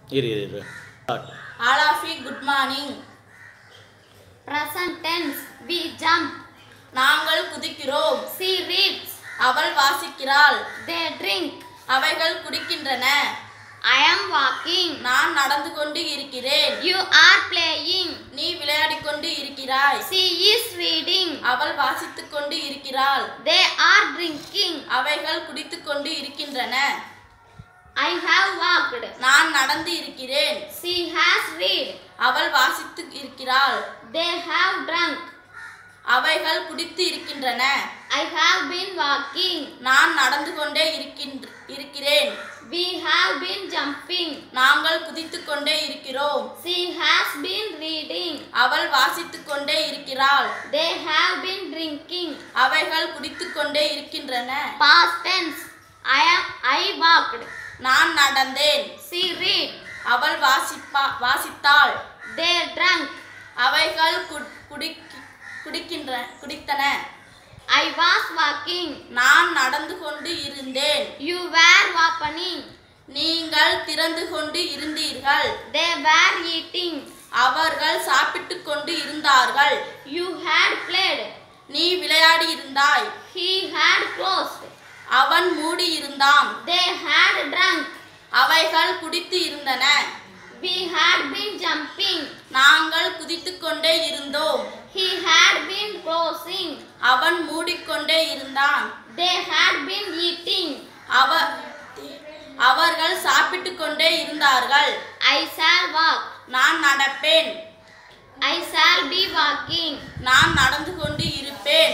இரு இரு இரு Start. All of you, good morning. Present tense. We jump. நாங்கள் குதிக்கிறோம் She reads. அவள் வாசிக்கிறாள் They drink. அவைகள் குடிக்கின்றன I am walking. நான் நடந்து கொண்டு இருக்கிறேன் You are playing. நீ விளையாடிக் கொண்டு இருக்கிறாய் She is reading. அவள் வாசித்துக் கொண்டு இருக்கிறாள் They are drinking. அவைகள் குடித்துக் கொண்டு இருக்கின்றன I have walked. நான் நடந்து இருக்கிறேன் She has read. அவள் வாசித்து இருக்கிறாள் They have drunk. அவைகள் குடித்து இருக்கின்றன I have been walking. நான் நடந்து கொண்டே இருக்கின்ற இருக்கிறேன் We have been jumping. நாங்கள் குதித்துக் கொண்டே இருக்கிறோம் She has been reading. அவள் வாசித்துக் கொண்டே இருக்கிறாள் They have been drinking. அவைகள் குடித்துக் கொண்டே இருக்கின்றன Past tense. I am. I walked. நான் நடந்தேன் She read. அவள் வாசிப்பா வாசித்தாள் They drank. அவைகள் கு- குடிக் குடிக்கின்ற குடித்தன I was walking. நான் நடந்து கொண்டு இருந்தேன் You were opening. நீங்கள் திறந்து கொண்டு இருந்தீர்கள் They were eating. அவர்கள் சாப்பிட்டுக் கொண்டு இருந்தார்கள் You had played. நீ விளையாடி இருந்தாய் He had closed. அவன் மூடி இருந்தான் They had drunk. அவைகள் குடித்து இருந்தன We had been jumping. நாங்கள் குதித்துக் கொண்டே இருந்தோம் He had been closing. அவன் மூடிக்கொண்டே இருந்தான் They had been eating. அவ அவர்கள் சாப்பிட்டுக் கொண்டே இருந்தார்கள் I shall walk. நான் நடப்பேன் I shall be walking. நான் நடந்து கொண்டு இருப்பேன்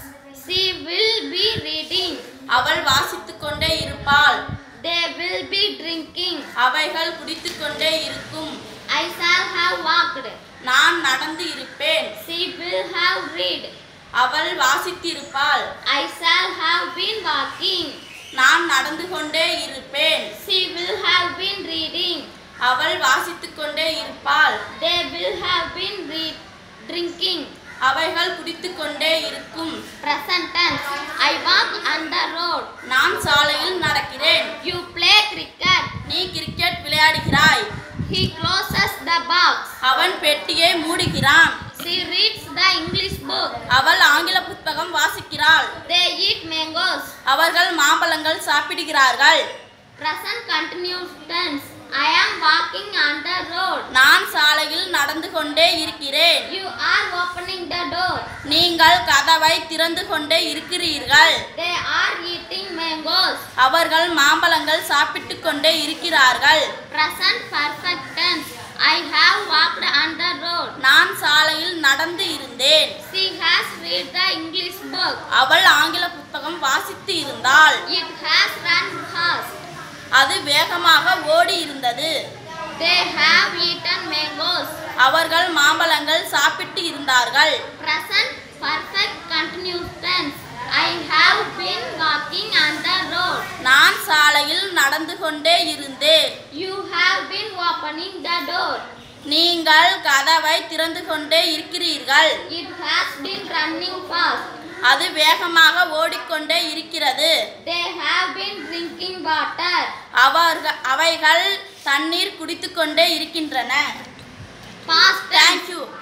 She will be reading. அவள் வாசித்துக் கொண்டே இருப்பாள் They will be drinking. அவைகள் குடித்துக் கொண்டே இருக்கும் I shall have walked. நான் நடந்து இருப்பேன் She will have read. அவள் வாசித்திருப்பாள் I shall have been walking. நான் நடந்து கொண்டே இருப்பேன் She will have been reading. அவள் வாசித்துக் கொண்டே இருப்பாள் They will have been read, drinking. அவைகள் குடித்துக் கொண்டே இருக்கும் Present tense. I walk on the road. நான் சாலையில் நடக்கிறேன் You play cricket. நீ கிரிக்கெட் விளையாடுகிறாய் He closes the box. அவன் பெட்டியை மூடுகிறான் She reads the English book. அவள் ஆங்கில புத்தகம் வாசிக்கிறாள் They eat mangoes. அவர்கள் மாம்பழங்கள் சாப்பிடுகிறார்கள் Present continuous tense. I am walking on the road. நான் சாலையில் நடந்து கொண்டே இருக்கிறேன் You are opening the door. நீங்கள் கதவை திறந்து கொண்டே இருக்கிறீர்கள் They are eating mangoes. அவர்கள் மாம்பழங்கள் சாப்பிட்டுக் கொண்டே இருக்கிறார்கள் Present perfect tense. I have walked on the road. நான் சாலையில் நடந்து இருந்தேன் She has read the English book. அவள் ஆங்கில புத்தகம் வாசித்து இருந்தாள் It has run fast. அது வேகமாக ஓடி இருந்தது They have eaten mangoes. அவர்கள் மாம்பழங்கள் சாப்பிட்டு இருந்தார்கள் Present perfect continuous tense. I have been walking on the road. நான் சாலையில் நடந்து கொண்டே இருந்தேன் You have been opening the door. நீங்கள் கதவை திறந்து கொண்டே இருக்கிறீர்கள் It has been running fast. அது வேகமாக ஓடிக்கொண்டே இருக்கிறது They have been drinking water. அவர்கள் அவைகள் தண்ணீர் குடித்துக்கொண்டே இருக்கின்றன Past tense. தேங்க்யூ